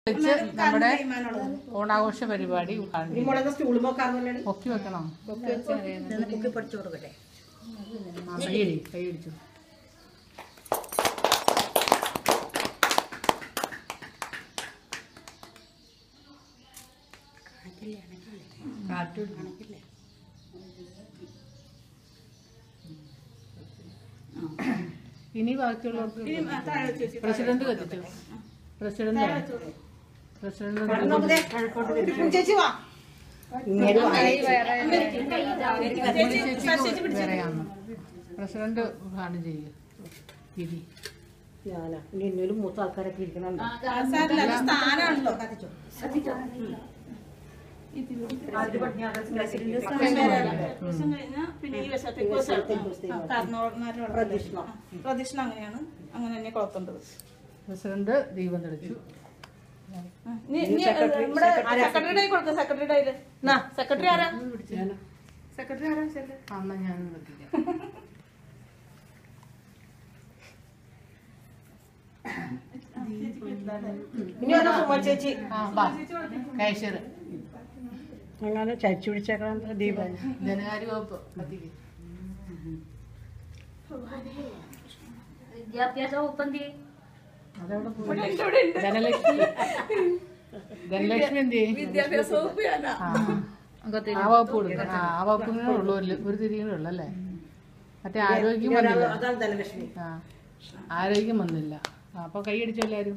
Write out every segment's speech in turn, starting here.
വെച്ച് നമ്മുടെ ഓണാഘോഷ പരിപാടി ഉദ്ഘാടനം ചെയ്യും. മുളക് സ്റ്റൂൾ നോക്കാറുണ്ട് പൊക്കി വെക്കണോ പൊക്കി പഠിച്ചു കൊടുക്കട്ടെ ആ, കൈയടി കൈയടിച്ചു കാറ്റ് ഇനി ബാക്കിയുള്ളവർക്ക് പ്രസിഡന്റ് കത്തിച്ചു പ്രസിഡന്റ് പ്രസിഡന്റ് ചേച്ചി വാ വേറെയാണ് പ്രസിഡന്റ് ഉദ്ഘാടനം ചെയ്യുക വിധി ഞാനാ ഇനി എന്നൊരു മൂത്ത ആൾക്കാരൊക്കെ ഇരിക്കണുണ്ട് സ്ഥാനാണല്ലോ പിന്നെ ഈ വശത്തേക്ക് പ്രദക്ഷിണം. പ്രദക്ഷിണം അങ്ങനെയാണ് അങ്ങനെ തന്നെ കൊളത്തേണ്ടത് പ്രസിഡന്റ് ദീപം തെളിച്ചു ഇനി ഇനി നമ്മുടെ സെക്രട്ടറിയുടെ കയ്യിൽ കൊടുക്കാം സെക്രട്ടറിയുടെ കയ്യില് സെക്രട്ടറി ആരാ സെക്രട്ടറി ആരാ ശരി അന്ന് ഞാൻ വെക്കില്ല ഇനി വന്ന സുമ ചേച്ചി ആ വാ കാഷ്യർ അങ്ങനെ ചരിച്ചു പിടിച്ചേക്കണം ദീപം ധനകാര്യ വകുപ്പ് കത്തിക്ക് വിദ്യാഭ്യാസ വകുപ്പന്തി അതവിടെ പോയി ധനലക്ഷ്മി ധനലക്ഷ്മി എന്ത് ചെയ്യും വിദ്യാഭ്യാസ വകുപ്പ് ഞാനാ ആ ആ വകുപ്പ് കൊടുക്കണം ആ ആ വകുപ്പിങ്ങനെ ഉള്ളൂ ഒരു ഒരു തിരികെ ഉള്ളു അല്ലേ മറ്റേ ആരോഗ്യം വന്നില്ല അതാണ് ധനലക്ഷ്മി ആ ആരോഗ്യം വന്നില്ല ആ, അപ്പൊ കൈയടിച്ചു എല്ലാവരും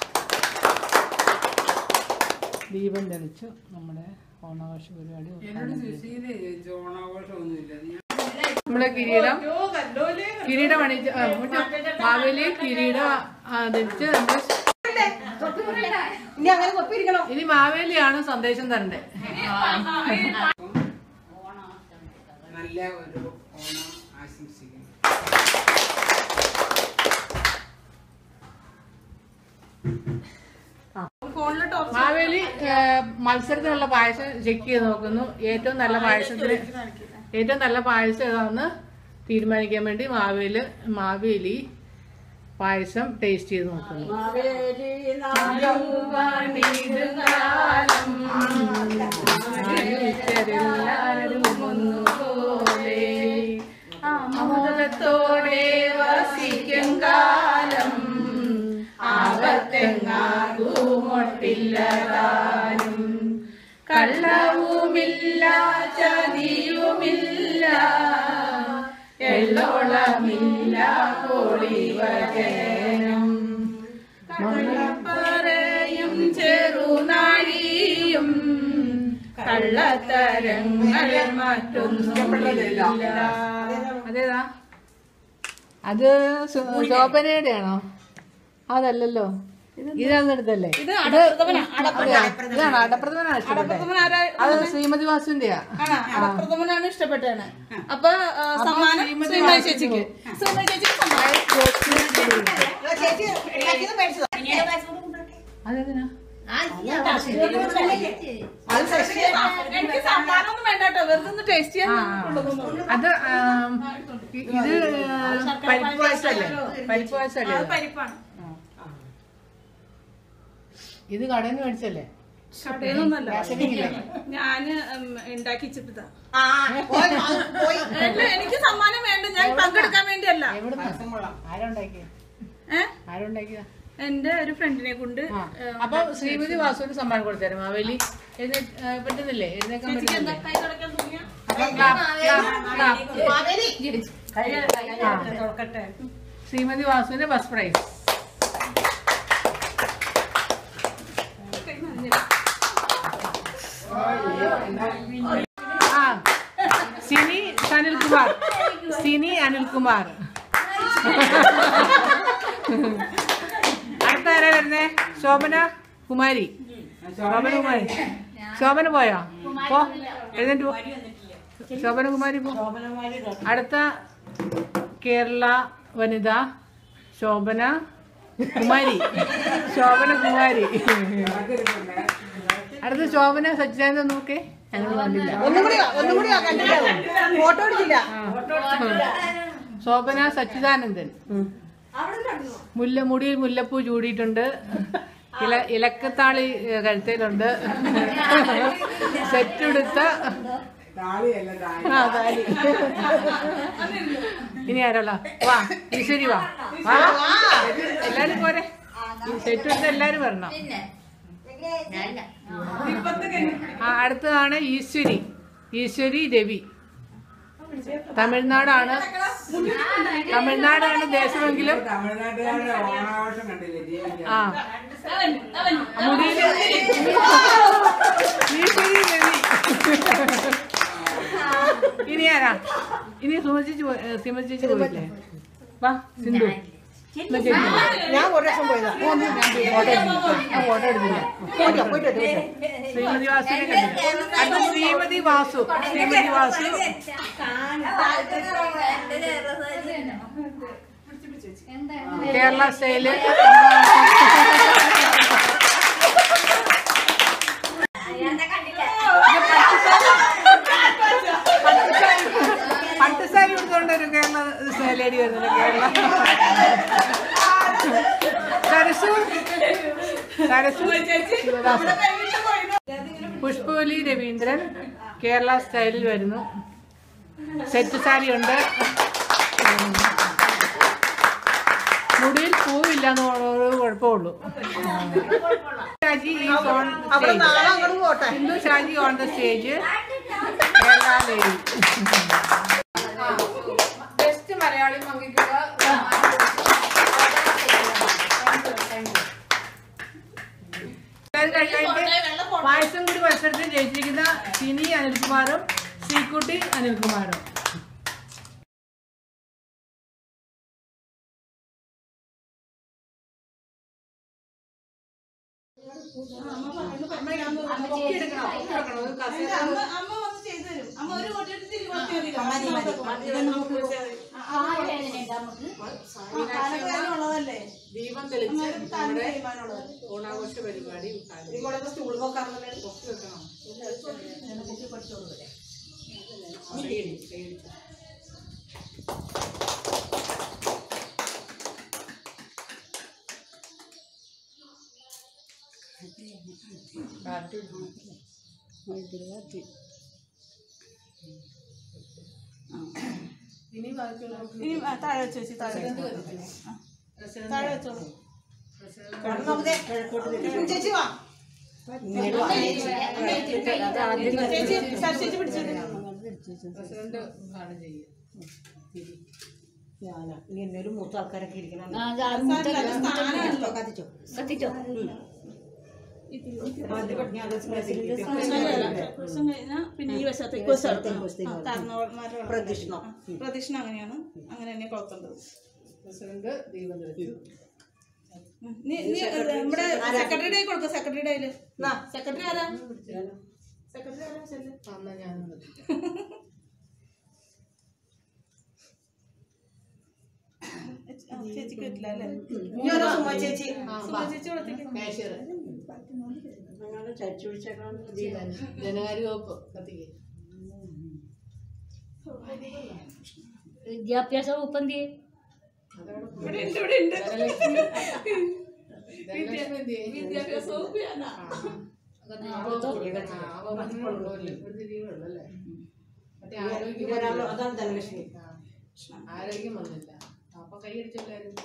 ദീപം തെളിച്ചു നമ്മുടെ ഓണാഘോഷ പരിപാടി ഉദ്ഘാടനം ചെയ്തു. നമ്മുടെ കിരീടം കിരീടം അണിയിച്ച് ആ, മറ്റേ മാവേലി കിരീടം ആ, ധരിച്ച് നമ്മുടെ ഇനി അങ്ങനെ കൊപ്പിരിക്കണം ഇനി മാവേലിയാണ് സന്ദേശം തരണ്ടേ നല്ല ഒരു ഓണം ആശംസിക്കുന്നു ഫോണിലിട്ടോ മാവേലി ഏ, മത്സരത്തിനുള്ള പായസം ചെക്ക് ചെയ്ത് നോക്കുന്നു ഏറ്റവും നല്ല പായസത്തിന് ഏറ്റവും നല്ല പായസം ഏതാണെന്ന് തീരുമാനിക്കാൻ വേണ്ടി മാവേലി മാവേലി പായസം ടേസ്റ്റ് ചെയ്ത് നോക്കുന്നു എല്ലാവരും ഒന്നുപോലെ ആമോദത്തോടെ വസിക്കും കാലം ആപത്തെങ്ങാകുമൊട്ടില്ലതാനും കള്ളവുമില്ല ചതിയുമില്ല എള്ളോളമില്ല കോളിവചനം പറയും ചെറുനാഴിയും കള്ളത്തരങ്ങൾ മറ്റൊന്നുമില്ല അതേതാ അത് സു- ശോഭനയുടെ ആണോ അതല്ലല്ലോ ഇതാണെടുത്തല്ലേ ഇത് ഇതാണ് അടപ്രഥമനാണ് ഇഷ്ടപ്പെട്ടത് ആരാ അത് ശ്രീമതി വാസുവിന്റെയാ ആണോ അടപ്രഥമനാണ് ഇഷ്ടപ്പെട്ടാണ് അപ്പൊ ആ, സമ്മാനം ശ്രീമതി ചേച്ചിക്ക് ശ്രീമതി ചേച്ചിക്ക് സമ്മാനം ചേച്ചി ഉണ്ടാക്കിയത് മേടിച്ചതാ. അതെങ്ങനാ എനിക്ക് സമ്മാനമൊന്നും വേണ്ട കേട്ടോ വെറുതെ ഒന്ന് ടേസ്റ്റ് ചെയ്യാൻ ആ, അത് ആം, ഇ- ഇത് പരിപ്പ് പായസല്ലേ പരിപ്പ് പായസല്ലേ ഇത്? പരിപ്പാണ് ഇത് കടയിൽ നിന്ന് മേടിച്ചല്ലേ കടയിലൊന്നല്ല റേഷനിങ്ങില്ലേ? ഞാന് ഉം, ഉണ്ടാക്കി വെച്ചിട്ടതാ ആ, പോയി, ആ, പോയി. അല്ല എനിക്ക് സമ്മാനം വേണ്ട ഞാൻ പങ്കെടുക്കാൻ വേണ്ടിയല്ല എവിടെ ആരുണ്ടാക്കിയ ഏഹ് ആരുണ്ടാക്കിയതാ എന്റെ ഒരു ഫ്രണ്ടിനെ കൊണ്ട് ആ, അപ്പൊ ശ്രീമതി വാസുവിന് സമ്മാനം കൊടുത്തരും മാവേലി എഴുന്നേ ഏ, പറ്റുന്നില്ലേ എഴുന്നേക്കാൻ പറ്റുന്നില്ലേ അപ്പൊ clap, clap, clap. മാവേലി. ആ. ശ്രീമതി വാസുവിന്റെ ഫസ്റ്റ് പ്രൈസ് ആ സിനി അനിൽകുമാർ സിനി അനിൽകുമാർ അടുത്ത ആരാ വരുന്നേ ശോഭന കുമാരി ശോഭന കുമാരി ശോഭന പോയോ പോ എഴുന്നേറ്റ് പോ ശോഭന കുമാരി പോ അടുത്ത കേരള വനിത ശോഭന കുമാരി ശോഭന കുമാരി അടുത്ത ശോഭന സച്ചിദാനന്ദൻ നോക്കേ ഞങ്ങൾ കണ്ടില്ല ഒന്നും കൂടി വാ, ഒന്നും കൂടി വാ, കണ്ടില്ലാവും. ഫോട്ടോ എടുത്തില്ല ശോഭന സച്ചിദാനന്ദൻ മുല്ല മുടിയിൽ മുല്ലപ്പൂ ചൂടിയിട്ടുണ്ട് ഇല ഇലക്കത്താളി ഏ, കഴുത്തേലുണ്ട് സെറ്റെടുത്ത താളിയല്ല താളി ആ താലി ഇനി ആരോള വാ ഈശ്വരി വാ വാ എല്ലാരും പോരെ സെറ്റ് എടുത്ത് എല്ലാരും വരണം ആ അടുത്തതാണ് ഈശ്വരി ഈശ്വരി രവി തമിഴ്നാടാണ് തമിഴ്നാടാണ് ദേശമെങ്കിലും തമിഴ്നാട്ടുകാരുടെ ഓണാഘോഷം കണ്ടില്ലേ ജീവിക്കാൻ ആ മുടിയില് ഈശ്വരി രവി ഇനി ആരാ ഇനി സുമചേച്ചി സിമചേച്ചി പോയില്ലേ വാ സിന്ധു എന്നാ ചേച്ചി പോ. ഞാൻ ഒരു ലക്ഷം പോയതാ ഫോട്ടോ എടുത്തില്ല. ഞാൻ ഫോട്ടോ എടുത്തില്ല പോയിട്ടോ പോയിട്ടോ പോയിട്ടോ ശ്രീമതി വാസുവിനെ കണ്ടില്ല അടുത്ത ശ്രീമതി വാസു ശ്രീമതി വാസു കേരള സ്റ്റൈല് പട്ടുസാരി എടുത്തുകൊണ്ട് ഒരു കേരള ലേഡി വരുന്നത് കേരള സരസു സരസു ശിവദാസൻ പുഷ്പവലി രവീന്ദ്രൻ കേരള സ്റ്റൈലിൽ വരുന്നു സെറ്റ് സാരി ഉണ്ട് മുടിയിൽ പൂവില്ല എന്നുള്ളൊരു കുഴപ്പമുള്ളൂ ഷാജി ഈസ് ഓൺ അവിടെ സ്റ്റേജ് നാളെ അങ്ങോട്ട് പോട്ടെ ഹിന്ദു Shaji on the stage Kerala lady best Malayali പങ്കിക്കുക പായസം കൂടി മത്സരത്തിൽ ജയിച്ചിരിക്കുന്ന സിനി അനിൽകുമാറും ശ്രീക്കുട്ടി അനിൽകുമാറും അമ്മ അമ്മ വന്ന് ചെയ്തു തരും അമ്മ ഒരു കോട്ടി എടുത്ത് ഇരുപത്തി ഉള്ളതല്ലേ ദീപം തെളിച്ച് നമ്മുടെ തീരുമാനമുള്ളത് ഓണാഘോഷ പരിപാടി ഉദ്ഘാടനം ഇങ്ങോട്ടൊക്കെ സ്റ്റൂൾ പോക്കാറുണ്ട് വെക്കണം ഇനി ബാക്കിയുള്ള ഇനി ആ, താഴെ വെച്ച് ചേച്ചി താഴെ വെച്ച്. താഴെ വെച്ചോളൂ ചേച്ചി വാ ചേച്ചി ശാരി ചേച്ചി പിടിച്ചത് പ്രസിഡന്റ് ഉദ്ഘാടനം ചെയ്യും ഞാനാ ഇനി എന്നൊരു മൂത്ത ആൾക്കാരൊക്കെ ഇരിക്കണം സ്ഥാനമാണല്ലോ കത്തിച്ചോ ദിവസം കഴിഞ്ഞാൽ പിന്നെ ഈ വശത്തേക്ക് കാരണവന്മാരുടെ പ്രദക്ഷിണം പ്രദക്ഷിണം അങ്ങനെയാണ് അങ്ങനെ തന്നെ കൊളുത്തേണ്ടത് പ്രസിഡന്റ് ദീപം തെളിച്ചു നീ നീ നമ്മുടെ സെക്രട്ടറിയുടെ കയ്യിൽ കൊടുക്ക സെക്രട്ടറിയുടെ കയ്യില് സെക്രട്ടറി ആരാ സെക്രട്ടറി ആരാ ചെല്ല്. അന്നാ ഞാൻ ആ, ചേച്ചിക്ക് പറ്റില്ല അല്ലേ ഇനി ഓരോ സുമ ചേച്ചി സുമ ചേച്ചി കൊടുത്തേക്ക് കാഷ്യർ ധനകാര്യ വകുപ്പ് കത്തിക്ക് വിദ്യാഭ്യാസ വകുപ്പ് എന്ത് ചെയ്യും? ഇവിടെ ഉണ്ട് ഇവിടെ ഉണ്ട് ധനലക്ഷ്മി ധനലക്ഷ്മി എന്ത് ചെയ്യും? വിദ്യാഭ്യാസ വകുപ്പ് ഞാനാ. ആ, അവ ആ, അവ വന്നിട്ടുള്ളൂ അല്ലേ? ഇവിടുത്തെ ലീവുള്ളൂ അല്ലേ? മറ്റേ ആരോഗ്യം വരാനുള്ള അതാണ് ധനലക്ഷ്മി ആ, ആരോഗ്യം വന്നില്ല അപ്പൊ കൈയടിച്ചല്ലായിരുന്നു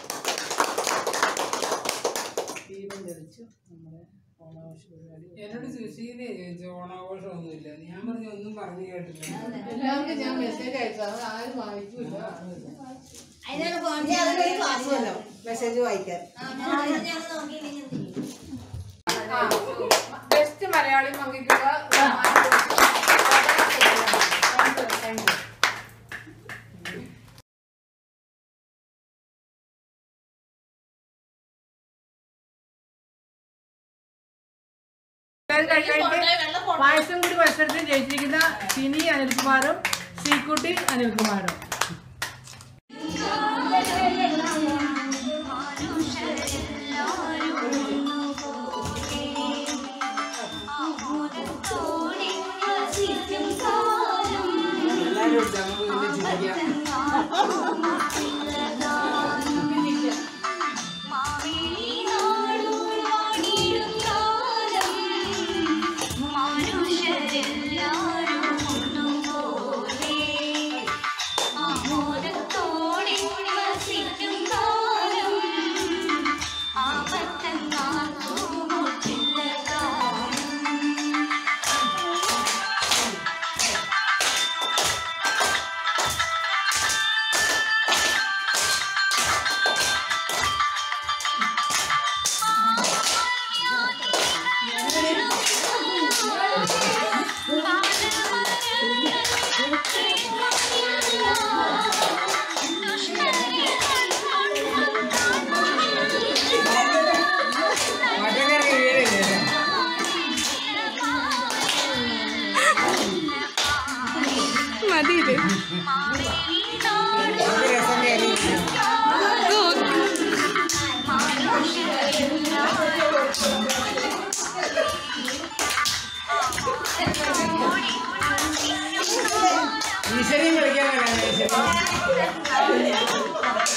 ദീപം തെളിച്ചു നമ്മുടെ ഓണാഘോഷ പരിപാടി എന്നോട് സുശീലേ ചോദിച്ചു ഓണാഘോഷം ഒന്നുമില്ല ഞാൻ പറഞ്ഞു ഒന്നും പറഞ്ഞു കേട്ടില്ല എല്ലാവർക്കും ഞാൻ മെസ്സേജ് അയച്ചു അത് ആരും വായിക്കൂല കാണുന്നില്ല ഇനി അതിലൊരു ക്ലാസ് വല്ലോ മെസ്സേജ് വായിക്കാൻ ബെസ്റ്റ് മലയാളി പങ്കിക്കുക പായസം കൂടി മത്സരത്തിൽ ജയിച്ചിരിക്കുന്ന സിനി അനിൽകുമാറും ശ്രീക്കുട്ടി അനിൽകുമാറും എല്ലാവരും ഉണ്ട് നമുക്ക് പിന്നെ ചിരിക്കാം മാവേലി നാടൂർ ആ